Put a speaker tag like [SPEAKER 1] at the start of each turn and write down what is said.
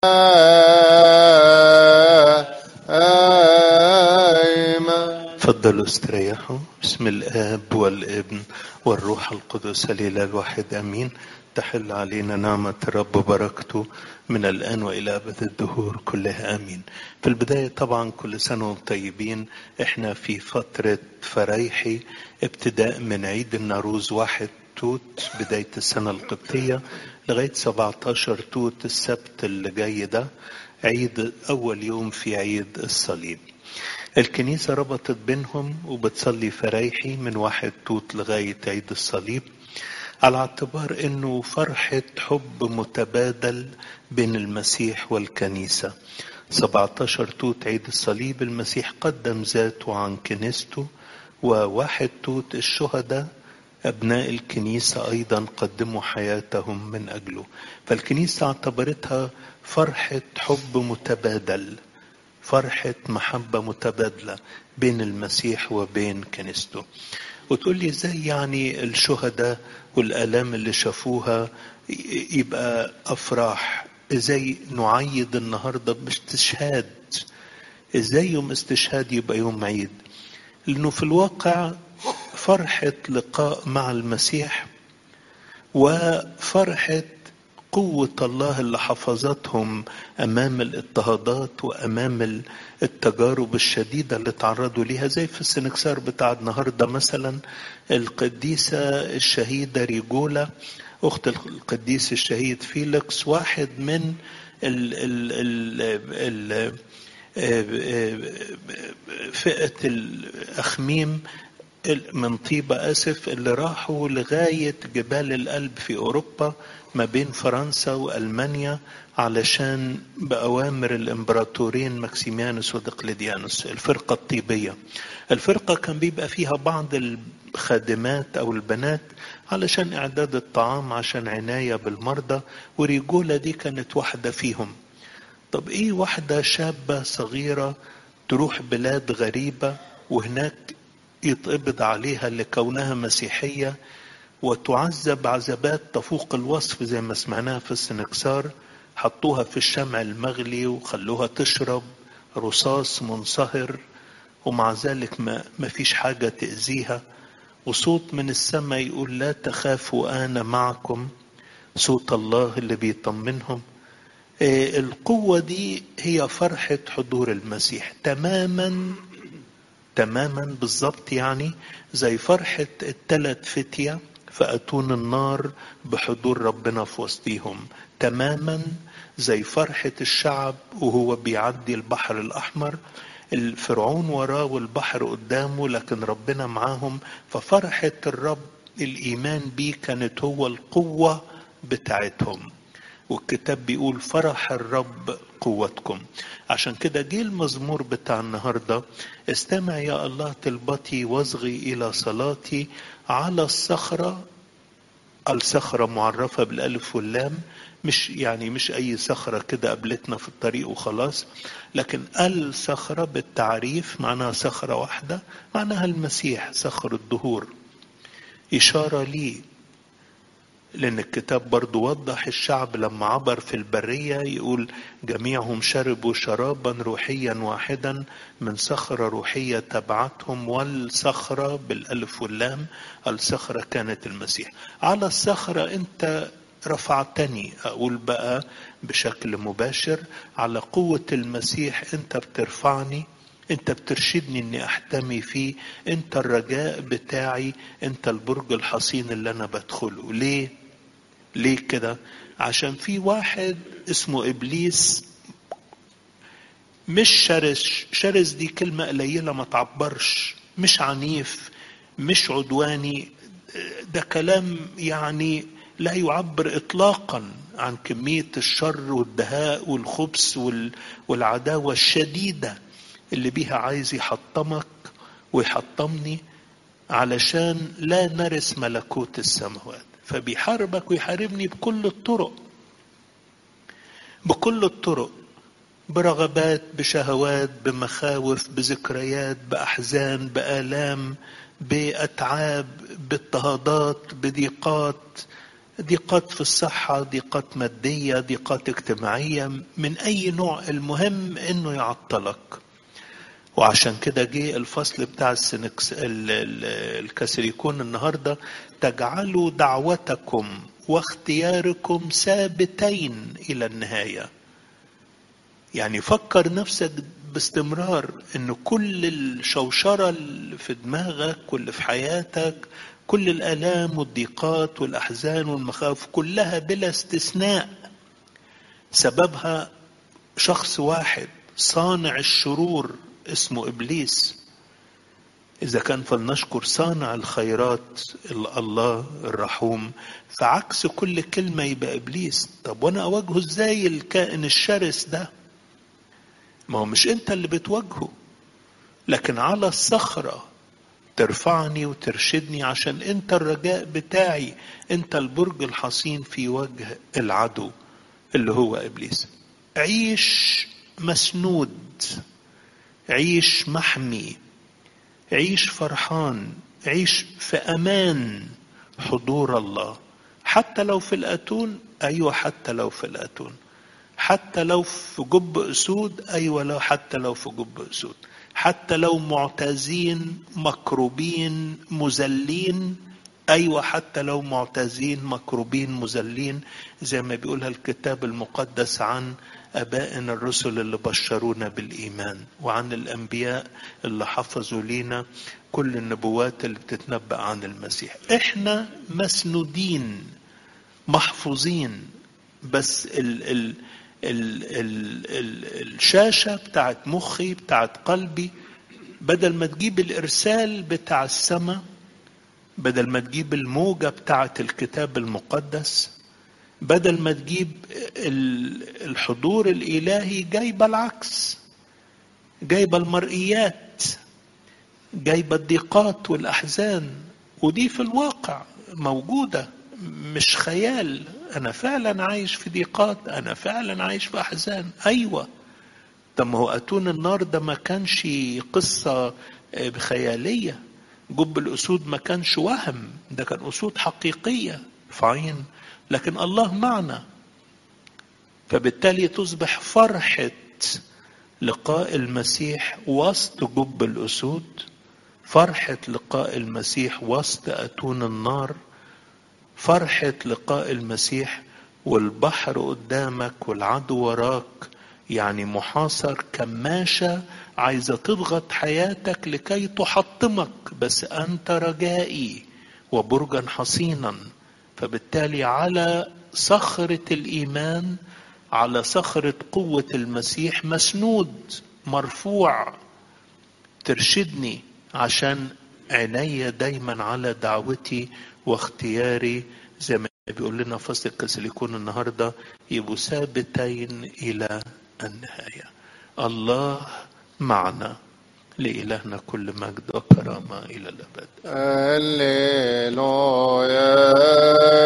[SPEAKER 1] دائما
[SPEAKER 2] تفضلوا استريحوا بسم الآب والابن والروح القدس الإله الواحد آمين تحل علينا نعمة الرب وبركته من الآن وإلى أبد الدهور كلها آمين في البداية طبعا كل سنة وانتم طيبين احنا في فترة فريحي ابتداء من عيد النوروز واحد توت بداية السنة القبطية لغاية 17 توت السبت اللي جاي ده عيد أول يوم في عيد الصليب الكنيسة ربطت بينهم وبتصلي فرايحي من واحد توت لغاية عيد الصليب على اعتبار انه فرحة حب متبادل بين المسيح والكنيسة 17 توت عيد الصليب المسيح قدم ذاته عن كنيسته وواحد توت الشهداء أبناء الكنيسة أيضا قدموا حياتهم من أجله فالكنيسة اعتبرتها فرحة حب متبادل فرحة محبة متبادلة بين المسيح وبين كنيسته وتقول لي ازاي يعني الشهداء والآلام اللي شافوها يبقى أفراح ازاي نعيد النهاردة باستشهاد ازاي يوم استشهاد يبقى يوم عيد لأنه في الواقع فرحة لقاء مع المسيح وفرحة قوة الله اللي حفظتهم أمام الاضطهادات وأمام التجارب الشديدة اللي تعرضوا ليها زي في السنكسار بتاع النهاردة مثلا القديسة الشهيدة ريجولا أخت القديس الشهيد فيليكس واحد من ال ال ال فئة الأخميم من طيبة آسف اللي راحوا لغاية جبال الألب في أوروبا ما بين فرنسا وألمانيا علشان بأوامر الإمبراطورين ماكسيميانوس ودقلديانوس الفرقة الطيبية الفرقة كان بيبقى فيها بعض الخادمات أو البنات علشان إعداد الطعام عشان عناية بالمرضى وريجولا دي كانت واحدة فيهم طب إيه واحدة شابة صغيرة تروح بلاد غريبة وهناك يتقبض عليها لكونها مسيحية وتعذب عذابات تفوق الوصف زي ما سمعناها في السنكسار حطوها في الشمع المغلي وخلوها تشرب رصاص منصهر ومع ذلك ما, ما فيش حاجة تأذيها وصوت من السماء يقول لا تخافوا أنا معكم صوت الله اللي بيطمنهم آه القوة دي هي فرحة حضور المسيح تماما تماما بالظبط يعني زي فرحة التلات فتية فأتون النار بحضور ربنا في وسطيهم تماما زي فرحة الشعب وهو بيعدي البحر الأحمر الفرعون وراه والبحر قدامه لكن ربنا معاهم ففرحة الرب الإيمان بيه كانت هو القوة بتاعتهم والكتاب بيقول فرح الرب قوتكم عشان كده جه المزمور بتاع النهاردة استمع يا الله طلبتي واصغي إلى صلاتي على الصخرة الصخرة معرفة بالألف واللام مش يعني مش أي صخرة كده قابلتنا في الطريق وخلاص لكن الصخرة بالتعريف معناها صخرة واحدة معناها المسيح صخر الدهور إشارة ليه لأن الكتاب برضو وضح الشعب لما عبر في البرية يقول جميعهم شربوا شرابا روحيا واحدا من صخرة روحية تبعتهم والصخرة بالألف واللام الصخرة كانت المسيح على الصخرة أنت رفعتني أقول بقى بشكل مباشر على قوة المسيح أنت بترفعني انت بترشدني اني احتمي فيه انت الرجاء بتاعي انت البرج الحصين اللي انا بدخله ليه ليه كده عشان في واحد اسمه ابليس مش شرس شرس دي كلمة قليلة ما تعبرش مش عنيف مش عدواني ده كلام يعني لا يعبر اطلاقا عن كمية الشر والدهاء والخبث والعداوة الشديدة اللي بيها عايز يحطمك ويحطمني علشان لا نرث ملكوت السماوات فبيحاربك ويحاربني بكل الطرق بكل الطرق برغبات بشهوات بمخاوف بذكريات بأحزان بآلام بأتعاب باضطهادات بضيقات ضيقات في الصحة ضيقات مادية ضيقات اجتماعية من أي نوع المهم إنه يعطلك وعشان كده جه الفصل بتاع السنكس الكاثوليكون النهارده تجعلوا دعوتكم واختياركم ثابتين الى النهايه يعني فكر نفسك باستمرار ان كل الشوشره اللي في دماغك واللي في حياتك كل الالام والضيقات والاحزان والمخاوف كلها بلا استثناء سببها شخص واحد صانع الشرور اسمه ابليس اذا كان فلنشكر صانع الخيرات الله الرحوم فعكس كل كلمه يبقى ابليس طب وانا اواجهه ازاي الكائن الشرس ده ما هو مش انت اللي بتواجهه لكن على الصخره ترفعني وترشدني عشان انت الرجاء بتاعي انت البرج الحصين في وجه العدو اللي هو ابليس عيش مسنود عيش محمي عيش فرحان عيش في امان حضور الله حتى لو في الاتون ايوه حتى لو في الاتون حتى لو في جب اسود ايوه لو حتى لو في جب اسود حتى لو معتزين مكروبين مذلين ايوه حتى لو معتزين مكروبين مذلين زي ما بيقولها الكتاب المقدس عن ابائنا الرسل اللي بشرونا بالايمان وعن الانبياء اللي حفظوا لينا كل النبوات اللي بتتنبأ عن المسيح احنا مسنودين محفوظين بس ال ال ال ال ال الشاشة بتاعت مخي بتاعت قلبي بدل ما تجيب الإرسال بتاع السماء بدل ما تجيب الموجة بتاعت الكتاب المقدس بدل ما تجيب الحضور الإلهي جايبة العكس جايبة المرئيات جايبة الضيقات والأحزان ودي في الواقع موجودة مش خيال أنا فعلا عايش في ضيقات أنا فعلا عايش في أحزان أيوة طب ما هو أتون النار ده ما كانش قصة خيالية جب الأسود ما كانش وهم ده كان أسود حقيقية في عين لكن الله معنا فبالتالي تصبح فرحة لقاء المسيح وسط جب الأسود فرحة لقاء المسيح وسط أتون النار فرحة لقاء المسيح والبحر قدامك والعدو وراك يعني محاصر كماشة عايزة تضغط حياتك لكي تحطمك بس أنت رجائي وبرجا حصينا فبالتالي على صخرة الإيمان على صخرة قوة المسيح مسنود مرفوع ترشدني عشان عيني دايما على دعوتي واختياري زي ما بيقول لنا فصل الكاثوليكون النهارده يبقوا ثابتين الى النهايه الله معنا لإلهنا كل مجد وكرامة إلى الأبد
[SPEAKER 1] هللويا